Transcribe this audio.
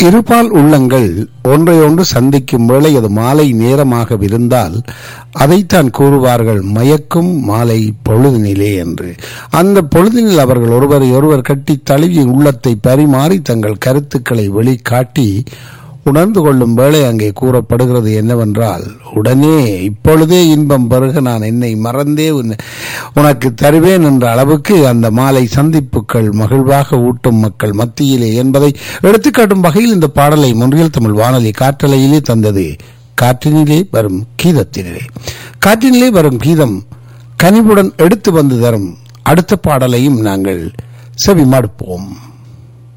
இருபால் உள்ளங்கள் ஒன்றை ஒன்று சந்திக்கும் வேளை அது மாலை நேரமாக இருந்தால் அதைத்தான் கூறுவார்கள் மயக்கும் மாலை பொழுதினிலே என்று அந்த பொழுதினில் அவர்கள் ஒருவரை ஒருவர் கட்டி தழுவி உள்ளத்தை பரிமாறி தங்கள் கருத்துக்களை வெளிக்காட்டி உணர்ந்து கொள்ளும் வேளை அங்கே கூறப்படுகிறது என்னவென்றால் உடனே இப்பொழுதே இன்பம் பெருக நான் என்னை மறந்தே உன்னை- உனக்கு தருவேன் என்ற அளவுக்கு அந்த மாலை சந்திப்புகள் மகிழ்வாக ஊட்டும் மக்கள் மத்தியிலே என்பதை எடுத்துக்காட்டும் வகையில் இந்த பாடலை முன்றியல் தமிழ் வானொலி காற்றலையிலே தந்தது காற்றினிலே வரும் கீதத்தினிலே காற்றினிலே வரும் கீதம் கனிவுடன் எடுத்து வந்து தரும் அடுத்த பாடலையும் நாங்கள் செவி மடுப்போம்